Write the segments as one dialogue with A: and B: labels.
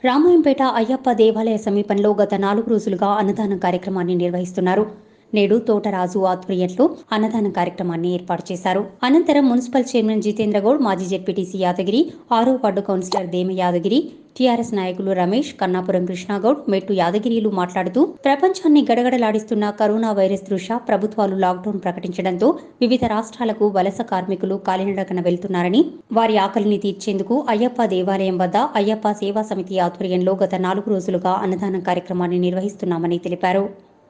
A: రామాయంపేట అయ్యప్ప దేవాలయ సమీపంలో గత నాలుగు రోజులుగా అన్నదానం కార్యక్రమాన్ని నిర్వహిస్తున్నారు నేడు తోటరాజు ఆధ్వర్యంలో అన్నదాన కార్యక్రమాన్ని ఏర్పాటు చేశారు అనంతరం మున్సిపల్ చైర్మన్ జితేంద్ర గౌడ్ మాజీ జెడ్పీటీసీ యాదగిరి ఆరో వార్డు కౌన్సిలర్ దేమ యాదగిరి టీఆర్ఎస్ నాయకులు రమేష్ కన్నాపురం కృష్ణాగౌడ్ మెట్టు యాదగిరిలు మాట్లాడుతూ ప్రపంచాన్ని గడగడలాడిస్తున్న కరోనా వైరస్ దృష్ట్యా ప్రభుత్వాలు లాక్డౌన్ ప్రకటించడంతో వివిధ రాష్ట్రాలకు వలస కార్మికులు కాలినడకన వెళ్తున్నారని వారి ఆకలిని తీర్చేందుకు అయ్యప్ప దేవాలయం వద్ద అయ్యప్ప సేవా సమితి ఆధ్వర్యంలో గత నాలుగు రోజులుగా అన్నదానం కార్యక్రమాన్ని నిర్వహిస్తున్నామని తెలిపారు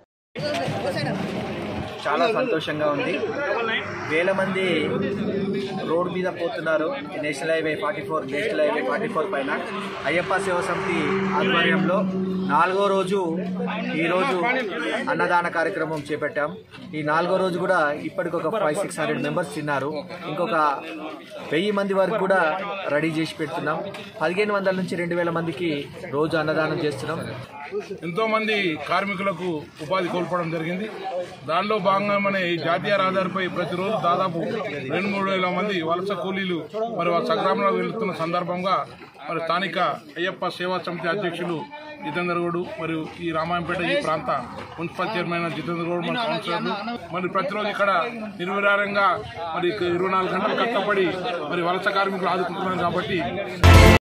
B: చాలా సంతోషంగా ఉంది వేల మంది రోడ్ మీద పోతున్నారు ఈ national highway forty four national highway forty four పైన అయ్యప్ప సేవ సమితి ఆధ్వర్యంలో నాలుగో రోజు ఈరోజు అన్నదాన కార్యక్రమం చేపట్టాం ఈ నాలుగో రోజు కూడా ఇప్పటికి ఒక ఫైవ్ సిక్స్ హండ్రెడ్ మెంబర్స్ తిన్నారు ఇంకొక వెయ్యి మంది వరకు కూడా రెడీ చేసి పెడుతున్నాం పదిహేను వందల నుంచి రెండు వేల మందికి రోజు అన్నదానం చేస్తున్నాం
C: ఎంతో మంది కార్మికులకు ఉపాధి కోల్పోవడం జరిగింది దానిలో భాగంగా మన ఈ జాతీయ రహదారిపై ప్రతిరోజు దాదాపు రెండు మూడు వేల మంది వలస కూలీలు మరి వాళ్ళ సగ్రామంలో వెళుతున్న సందర్భంగా మరి స్థానిక అయ్యప్ప సేవా సమితి అధ్యక్షులు జితేందర్ గౌడ్ మరియు ఈ రామాయంపేట ఈ ప్రాంత మున్సిపల్ చైర్మన్ జితేందర్ గౌడ్ మన కౌన్సిలర్లు మరి ప్రతిరోజు ఇక్కడ నిర్విరారంగా మరి ఇరవై నాలుగు గంటలు కష్టపడి మరి వలస కార్మికులు ఆదుకుంటున్నారు కాబట్టి